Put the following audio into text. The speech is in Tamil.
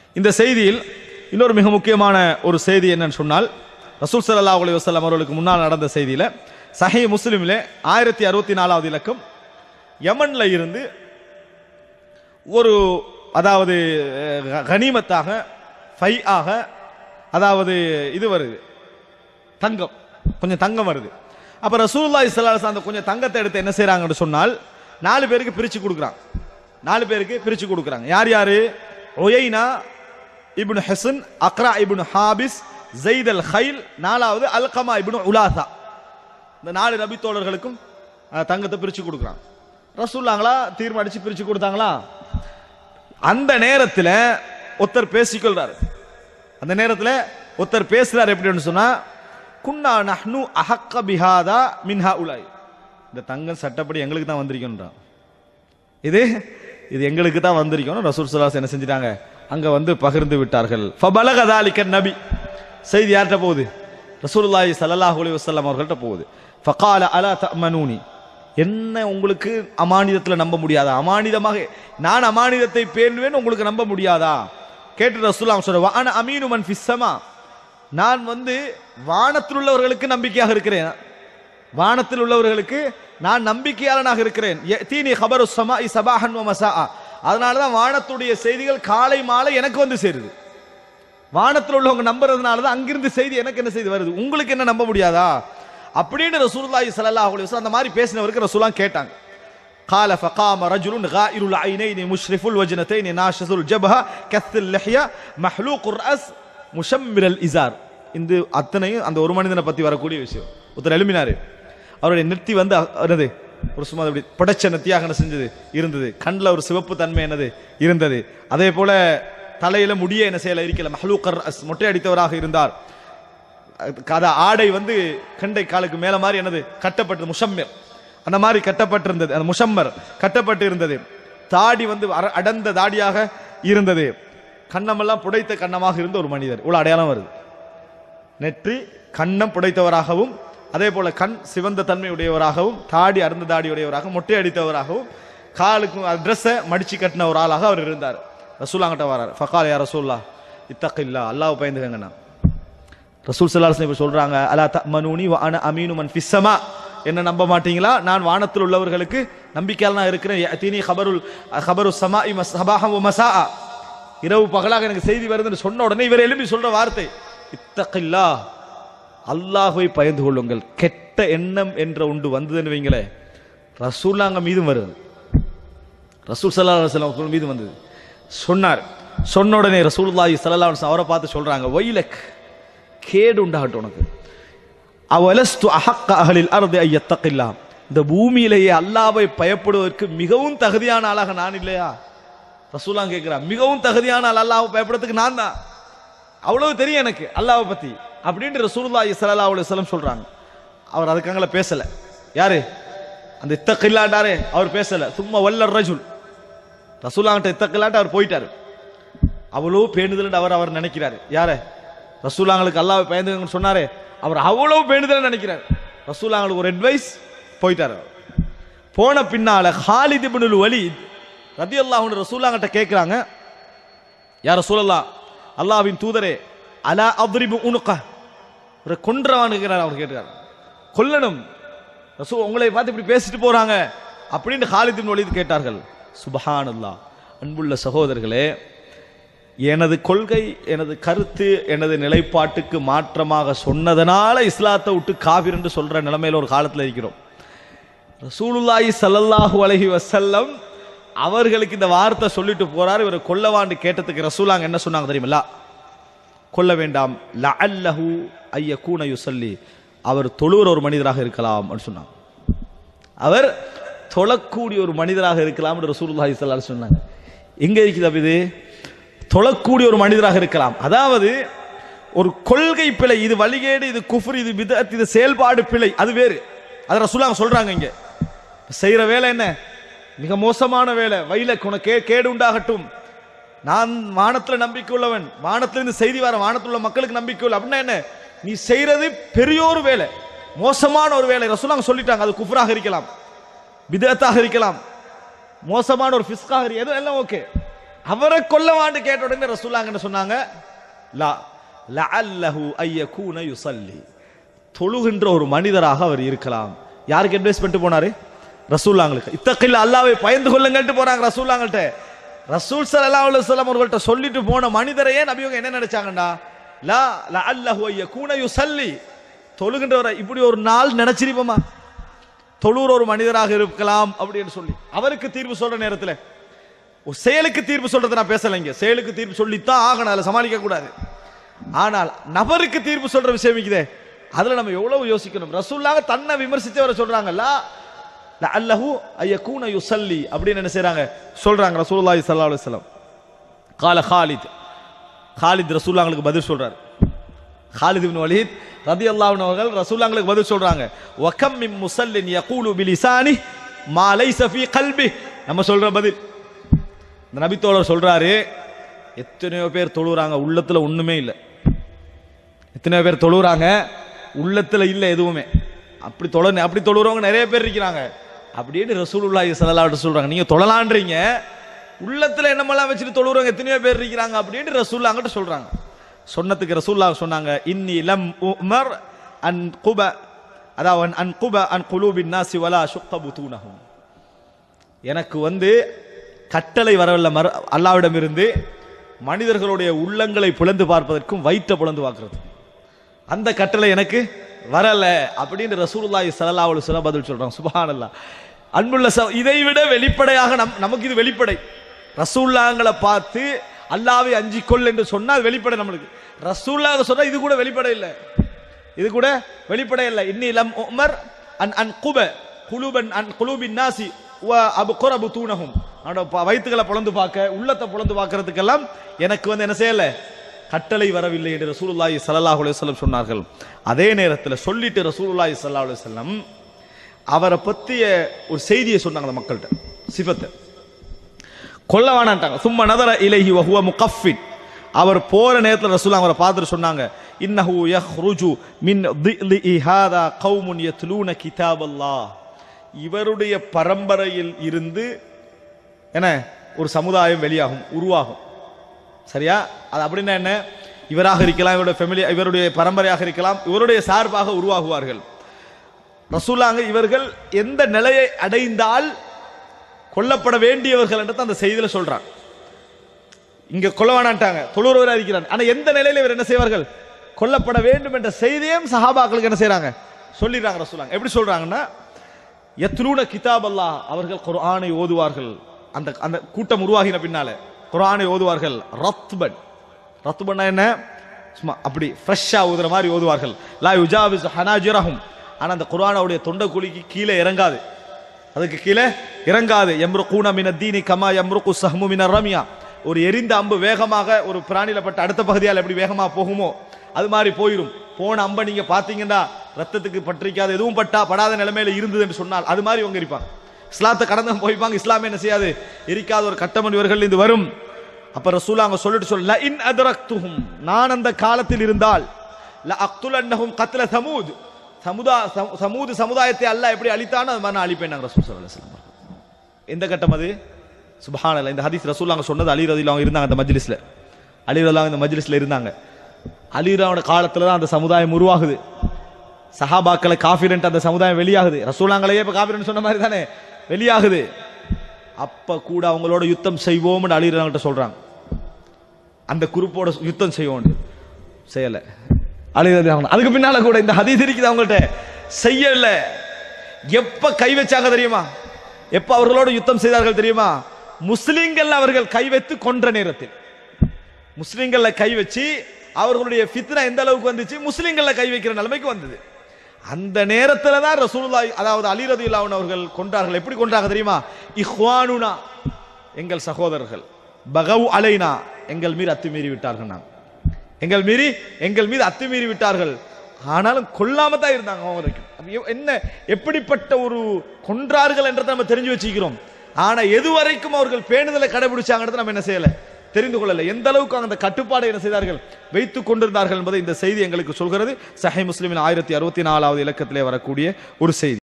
இந்த செய்தியில் இன்னொரு மிக முக்கியமான ஒரு செய்தி என்னன்னு சொன்னால் ரசூல் ஸல்லல்லாஹு அலைஹி வஸல்லம் அவர்களுக்கு முன்னால் நடந்த செய்தியில சஹீஹ் முஸ்லிமிலே ஆயிரத்தி அறுபத்தி நாலாவது இலக்கம் யமன்ல இருந்து ஒரு அதாவது அஹ், கனிமத்தாக ஃபை ஆக அதாவது இது வருது தங்கம் கொஞ்சம் தங்கம் வருது அப்ப ரசூலுல்லாஹி ஸல்லல்லாஹு அலைஹி வஸல்லம் அந்த கொஞ்சம் தங்கத்தை எடுத்து என்ன செய்றாங்கன்னு சொன்னால் நாலு பேருக்கு பிரிச்சு கொடுக்குறாங்க நாலு பேருக்கு பிரிச்சு கொடுக்குறாங்க யார் யாரு ஒயைனா இப்னு ஹசன் அக்ரா இப்னு ஹாபிஸ் ஜெயித் அல் ஹைல் நாலாவது அல்கமா இப்னு உலாசா இந்த நாலு நபி தோழர்களுக்கும் அஹ், தங்கத்தை பிரிச்சு கொடுக்குறாங்க ரசூல்லாங்களா தீர்மானிச்சு பிரிச்சு கொடுத்தாங்களா அந்த நேரத்தில் ஒருத்தர் பேசிக்கொள்றாரு அந்த நேரத்தில் ஒருத்தர் பேசுறாரு எப்படின்னு சொன்னா குன்னா நஹ்னு அஹக்க பிஹாதா மின்ஹா உலாய் இந்த தங்கம் சட்டப்படி எங்களுக்கு தான் வந்திருக்கோன்றான் இது இது எங்களுக்கு தான் வந்திருக்கணும் ரசூல் சலாஸ் என்ன செஞ்சிட்டாங்க அங்க வந்து பகிர்ந்து விட்டார்கள் ஃபபலக தாலிக்க நபி செய்தி யார்கிட்ட போகுது ரசூலுல்லாஹி ஸல்லல்லாஹு அலைஹி வஸல்லம் அவர்கள்ட்ட போகுது ஃபகால அலா தமனூனி என்ன உங்களுக்கு அமானிதத்துல நம்ப முடியாதா அமானிதமாக நான் அமானிதத்தை பேணுவேன் உங்களுக்கு நம்ப முடியாதா கேட்டு ரசூலுல்லாஹ் சொல்ற வான அமீனு மன் ஃபிஸ் ஸமா நான் வந்து வானத்தில் உள்ளவர்களுக்கு நம்பிக்கையாக இருக்கிறேன் வானத்தில் உள்ளவர்களுக்கு நான் நம்பிக்கையாளனாக இருக்கிறேன் தீனி ஹபரு சமாஇ சபாஹன் வ மசாஆ அதனால தான் வானத்துடைய செய்திகள் காலை மாலை எனக்கு வந்து சேருது வானத்தில் உள்ளவங்க நம்புறதுனால தான் அங்கிருந்து செய்தி எனக்கு என்ன செய்தி வருது உங்களுக்கு என்ன நம்ப முடியாதா அப்படின்னு ரசூலுல்லாஹி ஸல்லல்லாஹு அலைஹி வஸல்லம் அந்த மாதிரி பேசினவருக்கு ரசூலாம் கேட்டாங்க قال فقام رجل غائر العينين مشرف الوجنتين ناشز الجبهة كث اللحية محلوق الرأس مشمر الإزار இந்த அத்தனையும் அந்த ஒரு மனிதனை பத்தி வரக்கூடிய விஷயம் ஒருத்தர் எழுப்பினாரு அவருடைய நெத்தி வந்து அ- என்னது ஒரு சும்மா அப்படி படைச்ச நெத்தியாக என்ன செஞ்சது இருந்தது கண்ணில் ஒரு சிவப்பு தன்மை என்னது இருந்தது அதே போல தலையில முடிய என்ன செய்யல இருக்கல மஹலூக்கர் அஸ் மொட்டை அடித்தவராக இருந்தார் கத ஆடை வந்து கண்டை காலுக்கு மேல மாதிரி என்னது கட்டப்பட்டது முஷம்மர் அந்த மாதிரி கட்டப்பட்டிருந்தது அந்த முஷம்மர் கட்டப்பட்டு இருந்தது தாடி வந்து அர- அடர்ந்த தாடியாக இருந்தது கண்ணமெல்லாம் புடைத்த கண்ணமாக இருந்த ஒரு மனிதர் இவ்வளவு அடையாளம் வருது நெற்றி கண்ணம் புடைத்தவராகவும் அதே போல கண் சிவந்த தன்மை உடையவராகவும் தாடி அருந்த தாடி உடையவராகவும் மொட்டை அடித்தவராகவும் காலுக்கும் ட்ரெஸ்ஸை மடிச்சு கட்டின ஒரு ஆளாக அவர் இருந்தார் ரசூலாங்கிட்ட வரார் ஃபகால் யா ரசூல்லா இத்தக்கில்லா அல்லாஹ் பயந்துக்கங்கண்ணா ரசூல் சல்லாஹ் இப்ப சொல்றாங்க அலா தமனூனி வ அன அமீனு மன் ஃபிஸ்ஸமா என்ன நம்ப மாட்டீங்களா நான் வானத்தில் உள்ளவர்களுக்கு நம்பிக்கையால் நான் இருக்கிறேன் தீனி ஹபருல் ஹபரு சமா சபாஹம் மசா இரவு பகலாக எனக்கு செய்தி வருதுன்னு சொன்ன உடனே இவர் எழுப்பி சொல்ற வார்த்தை இத்தகில்லா அல்லாஹ்வை பயந்து கொள்ளுங்கள் கெட்ட எண்ணம் என்ற ஒன்று வந்ததுன்னு வைங்களே ரசூல்லாங்க மீதும் வருது ரசூல் சல்லா அலுவலம் மீது வந்தது சொன்னார் சொன்ன உடனே ரசூலுல்லாஹி ஸல்லல்லாஹு அலைஹி வஸல்லம் அவரை பார்த்து சொல்றாங்க வைலக் கேடு உண்டாகட்டும் உனக்கு அவலஸ்து அஹக்க அகலில் அர்தி ஐயத்தகில்லா இந்த பூமியிலேயே அல்லாவை பயப்படுவதற்கு மிகவும் தகுதியான ஆளாக நான் இல்லையா ரசூலாம் கேட்கிறான் மிகவும் தகுதியான ஆள் அல்லாவை பயப்படுறதுக்கு நான் தான் அவ்வளவு தெரியும் எனக்கு அல்லாவை பத்தி அப்படின்ட்டு ரசூலுல்லாஹி ஸல்லல்லாஹு அலைஹி வஸல்லம் சொல்றாங்க அவர் அதுக்காங்கள பேசல யாரு அந்த இத்தகில்லாண்டாரே அவர் பேசல சும்மா வல்ல ரஜுல் ரசூலாங்கிட்ட இத்தகில்லாண்டு அவர் போயிட்டாரு அவ்வளோ பேணுதல் அவர் அவர் நினைக்கிறாரு யார ரசூலாங்களுக்கு அல்லாஹ் பயந்துங்கன்னு சொன்னாரே அவர் அவ்வளவு பேணுதல் நினைக்கிறார் ரசூலாங்களுக்கு ஒரு அட்வைஸ் போயிட்டாரு அவர். போன பின்னால ஹாலித் இப்னுல் வலீத் ரதியல்லாஹு அன்ஹு ரசூலாங்கிட்ட கேட்குறாங்க யார் ரசூலல்லா அல்லாஹ்வின் தூதரே அலா அத்ரிபு உனுக்க ஒரு கொன்றவான் கேட்கிறார் அவர் கேட்கிறார் கொல்லணும் ரசூ உங்களை பார்த்து இப்படி பேசிட்டு போறாங்க அப்படின்னு ஹாலித் இப்னு வலீத் கேட்டார்கள் சுபஹானல்லாஹ் அன்புள்ள சகோதரர்களே எனது கொள்கை எனது கருத்து எனது நிலைப்பாட்டுக்கு மாற்றமாக சொன்னதனால இஸ்லாத்தை விட்டு காவிர் என்று சொல்ற நிலைமையில ஒரு காலத்துல இருக்கிறோம் ரசூலுல்லாஹி ஸல்லல்லாஹு அலைஹி வஸல்லம் அவர்களுக்கு இந்த வார்த்தை சொல்லிட்டு போறாரு இவர் கொல்லவாண்டு கேட்டதுக்கு ரசூலாங்க என்ன சொன்னாங்க தெரியுமில்ல கொல்ல வேண்டாம் லஅல்லஹு ஐயகூன யுஸல்லி அவர் தொழுகிற ஒரு மனிதராக இருக்கலாம் அப்படின்னு சொன்னாங்க அவர் தொழக்கூடிய ஒரு மனிதராக இருக்கலாம் என்று ரசூலுல்லாஹி ஸல்லல்லாஹு அலைஹி வஸல்லம் சொன்னாங்க எங்க இருக்குது அப்ப இது தொழக்கூடிய ஒரு மனிதராக இருக்கலாம் அதாவது ஒரு கொள்கை பிழை இது வழிகேடு இது குஃப்ர் இது பிதஅத் இது செயல்பாடு பிழை அது வேறு அது ரசூலாங்க சொல்றாங்க இங்க செய்யற வேலை என்ன மிக மோசமான வேலை வயல கே கேடு உண்டாகட்டும் நான் வானத்துல நம்பிக்கை உள்ளவன் வானத்திலிருந்து செய்தி வர வானத்துல உள்ள மக்களுக்கு நம்பிக்கை உள்ள அப்படின்னா என்ன நீ செய்யறது பெரிய ஒரு வேலை மோசமான ஒரு வேலை ரசூலாங்க சொல்லிட்டாங்க அது குஃப்ராக இருக்கலாம் பிதத்தாக இருக்கலாம் மோசமான ஒரு ஃபிஸ்காக இருக்கு எதுவும் எல்லாம் ஓகே அவரை கொல்லவான்னு கேட்ட உடனே ரசூல்லாங்கன்னு சொன்னாங்க லா லஅல்லஹு ஐயகூன யுஸல்லி தொழுகின்ற ஒரு மனிதராக அவர் இருக்கலாம் யாருக்கு அட்வைஸ் பண்ணிட்டு போனாரு ரசூல்லாங்களுக்கு இத்தகையில் அல்லாவை பயந்து கொள்ளுங்கன்ட்டு போறாங்க ரசூல்லாங்கள்ட்ட ரசூல் ஸல்லல்லாஹு அலைஹி வஸல்லம் அவர்கள்ட்ட சொல்லிட்டு போன மனிதரையே நபியவங்க என்ன நினைச்சாங்கடா லா லஅல்லஹு ஐயகூன யுஸல்லி தொழுகின்றவரை இப்படி ஒரு நாள் நினைச்சிருப்போமா தொழுற ஒரு மனிதராக இருக்கலாம் அப்படின்னு சொல்லி அவருக்கு தீர்ப்பு சொல்ற நேரத்தில் ஒரு செயலுக்கு தீர்ப்பு சொல்றதை நான் பேசலைங்க செயலுக்கு தீர்ப்பு சொல்லித்தான் ஆகணும் அதில் சமாளிக்க கூடாது ஆனால் நபருக்கு தீர்ப்பு சொல்ற விஷயம் இருக்குதே அதுல நம்ம எவ்வளவு யோசிக்கணும் ரசூல்லாக தன்னை விமர்சிச்சவரை சொல்றாங்கல்ல அல்லஹு ஐயக்கூன யுசல்லி அப்படின்னு என்ன செய்றாங்க சொல்றாங்க ரசூலுல்லாஹி ஸல்லல்லாஹு அலைஹி வஸல்லம் கால ஹாலித் ஹாலித் ரசூல்லாங்களுக்கு பதில் சொல்றாரு ஹாலித் இப்னு வலீத் ரலியல்லாஹு அன்ஹு அவர்கள் ரசூலுல்லாங்களுக்கு பதில் சொல்றாங்க வகம் மின் முஸல்லின் யகூலு பிலிசானி மா லைஸ ஃபீ கல்பி நம்ம சொல்ற பதில் இந்த நபித்தோழர் சொல்றாரு எத்தனையோ பேர் தொழுறாங்க உள்ளத்துல ஒண்ணுமே இல்லை எத்தனையோ பேர் தொழுறாங்க உள்ளத்துல இல்ல எதுவுமே அப்படி தொழ அப்படி தொழுறவங்க நிறைய பேர் இருக்கிறாங்க அப்படின்னு ரசூலுல்லாஹி ஸல்லல்லாஹு அலைஹி சொல்றாங்க நீங்க தொழலான்றீங்க உள்ளத்துல என்னமெல்லாம் வச்சுட்டு தொழுறவங்க எத்தனையோ பேர் இருக்கிறாங்க அப்படின்னு ரசூல்லா அங்கிட்ட சொல்றாங்க சொன்னதுக்கு ரசூல்லா சொன்னாங்க இன்னி லம் உமர் அன் குப அதாவது அன் குப அன் குலூபின் நாசி வலா சுக்க புத்தூனஹும் எனக்கு வந்து கட்டளை வரவில்லை மறு அல்லாவிடம் இருந்து மனிதர்களுடைய உள்ளங்களை பிளந்து பார்ப்பதற்கும் வயிற்றை பிளந்து பார்க்கிறது அந்த கட்டளை எனக்கு வரல அப்படின்னு ரசூலுல்லாஹி ஸல்லல்லாஹு அலைஹி வஸல்லம் பதில் சொல்றாங்க சுப்ஹானல்லாஹ் அன்புள்ள ச- இதை விட வெளிப்படையாக நம் நமக்கு இது வெளிப்படை ரசூல்லாங்களை பார்த்து அல்லாவை அஞ்சிக்கொள் என்று சொன்னால் வெளிப்படை நம்மளுக்கு ரசூல்லாக சொன்னா இது கூட வெளிப்படை இல்லை இது கூட வெளிப்படை இல்லை இன்னி லம் உமர் அன் அன் குப குலுபன் அன் குலூபின் நாசி வ அபுகுர புத்தூனஹும் அவனோட ப- வயித்துகளை பொளந்து பார்க்க உள்ளத்தை பொளந்து பார்க்கறதுக்கெல்லாம் எனக்கு வந்து என்ன செய்யல கட்டளை வரவில்லை என்று ரசூலுல்லாஹி ஸல்லல்லாஹு அலைஹி வஸல்லம் சொன்னார்கள் அதே நேரத்தில் சொல்லிட்டு ரசூலுல்லாஹி ஸல்லல்லாஹு அலைஹி வஸல்லம் அவரை பற்றிய ஒரு செய்தியை சொன்னாங்க அந்த மக்கள்கிட்ட சிஃபத்தை கொல்ல வேணான்ட்டாங்க சும்மா நதர இலைஹி வஹுவ முகஃபின் அவர் போற நேரத்தில் ரசூல் அவரை பார்த்துட்டு சொன்னாங்க இன்னஹு யஹ்ருஜு மின் திலி ஹாதா கௌமுன் யத்லூன கிதாபல்லாஹ் இவருடைய பரம்பரையில் இருந்து என்ன ஒரு சமுதாயம் வெளியாகும் உருவாகும் சரியா அது அப்படின்னா என்ன இவராக இருக்கலாம் இவருடைய ஃபெமிலி இவருடைய பரம்பரையாக இருக்கலாம் இவருடைய சார்பாக உருவாகுவார்கள் ரசூலாங்க இவர்கள் எந்த நிலையை அடைந்தால் கொல்லப்பட வேண்டியவர்கள் என்று அந்த செய்தியில சொல்றான் இங்க கொல்ல வேணான்ட்டாங்க தொழுறவராக இருக்கிறான் ஆனா எந்த நிலையில இவர் என்ன செய்வார்கள் கொல்லப்பட வேண்டும் என்ற செய்தியும் சஹாபாக்களுக்கு என்ன செய்றாங்க சொல்லிடுறாங்க ரசூலாங்க எப்படி சொல்றாங்கன்னா எத்லூன கிதாப் அல்லாஹ் அவர்கள் குர்ஆனை ஓதுவார்கள் அந்த அந்த கூட்டம் உருவாகின பின்னால குர்ஆனை ஓதுவார்கள் ரத்பன் ரத்பன்னா என்ன சும்மா அப்படி ஃப்ரெஷ்ஷா ஓதுற மாதிரி ஓதுவார்கள் லா யுஜாவிஸ் ஹனாஜிரஹும் ஆனா அந்த குர்ஆனுடைய தொண்டை குழிக்கு கீழே இறங்காது அதுக்கு கீழே இறங்காது எம்ருகூன மின தீனி கமா எம்ருக்கு சஹ்மு மின ரம்யா ஒரு எரிந்த அம்பு வேகமாக ஒரு பிராணியில பட்ட அடுத்த பகுதியால் எப்படி வேகமா போகுமோ அது மாதிரி போயிடும் போன அம்பை நீங்க பாத்தீங்கன்னா ரத்தத்துக்கு பற்றிக்காத எதுவும் பட்டா படாத நிலைமையில இருந்தது என்று சொன்னால் அது மாதிரி இவங்க இருப்பாங்க இஸ்லாத்தை கடந்து போய்ப்பாங்க இஸ்லாமே என்ன செய்யாது எரிக்காத ஒரு கட்டமன் இவர்கள் இது வரும் அப்ப ரசூலா அவங்க சொல்லிட்டு சொல்ல இன் அதரக்துஹும் நான் அந்த காலத்தில் இருந்தால் ல அக்துலன்னஹும் கத்ல சமூத் சமுதா சமு- சமூது சமுதாயத்தை அல்லாஹ் எப்படி அழித்தானோ அது மாதிரி நான் அழிப்பேன் நாங்கள் ரசூல் ஸல்லல்லாஹு அலைஹி வஸல்லம் எந்த கட்டம் அது சுபஹானல்லாஹ் இந்த ஹதீஸ் ரசூல் அவங்க சொன்னது அலி ரதில் அவங்க இருந்தாங்க அந்த மஜ்லிஸ்ல அலி ரதில் இந்த மஜ்லிஸ்ல இருந்தாங்க அலிராவோட காலத்துல தான் அந்த சமுதாயம் உருவாகுது சஹாபாக்களை காஃபிரண்ட் அந்த சமுதாயம் வெளியாகுது ரசூலாங்களையே இப்ப காஃபிரண்ட் சொன்ன மாதிரி தானே வெளியாகுது அப்ப கூட அவங்களோட யுத்தம் செய்வோம்னு அலிராங்கிட்ட சொல்றாங்க அந்த குரூப்போட யுத்தம் செய்வோம் செய்யல அழிவது அதுக்கு பின்னால கூட இந்த ஹதீஸ் இருக்குது அவங்கள்ட்ட செய்யல எப்ப கை வச்சாங்க தெரியுமா எப்ப அவர்களோட யுத்தம் செய்தார்கள் தெரியுமா முஸ்லிம்கள் அவர்கள் கை வைத்து கொன்ற நேரத்தில் முஸ்லிம்கள்ல கை வச்சு அவர்களுடைய ஃபித்னா எந்த அளவுக்கு வந்துச்சு முஸ்லிம்கள்ல கை வைக்கிற நிலைமைக்கு வந்தது அந்த நேரத்துல தான் ரசூலுல்லாஹி அதாவது அலி ரதியுல்லாஹு அவர்கள் கொன்றார்கள் எப்படி கொன்றாங்க தெரியுமா இஹ்வானுனா எங்கள் சகோதரர்கள் பகவ் அலைனா எங்கள் மீது அத்துமீறி விட்டார்கள் நாங்கள் எங்கள் மீறி எங்கள் மீது அத்துமீறி விட்டார்கள் ஆனாலும் கொல்லாம தான் இருந்தாங்க அவங்க வரைக்கும் அப்ப எவ்- என்ன எப்படிப்பட்ட ஒரு கொன்றார்கள் என்றதை நம்ம தெரிஞ்சு வச்சுக்கிறோம் ஆனா எது வரைக்கும் அவர்கள் பேணுதலை கடைபிடிச்சாங்கன்றதை நம்ம என்ன செய்யல தெரிந்து கொள்ளல எந்த அளவுக்கு அந்த கட்டுப்பாடை என்ன செய்தார்கள் வைத்துக் கொண்டிருந்தார்கள் என்பதை இந்த செய்தி எங்களுக்கு சொல்கிறது சஹை முஸ்லிமின் ஆயிரத்தி அறுபத்தி நாலாவது இலக்கத்திலே வரக்கூடிய ஒரு செய்தி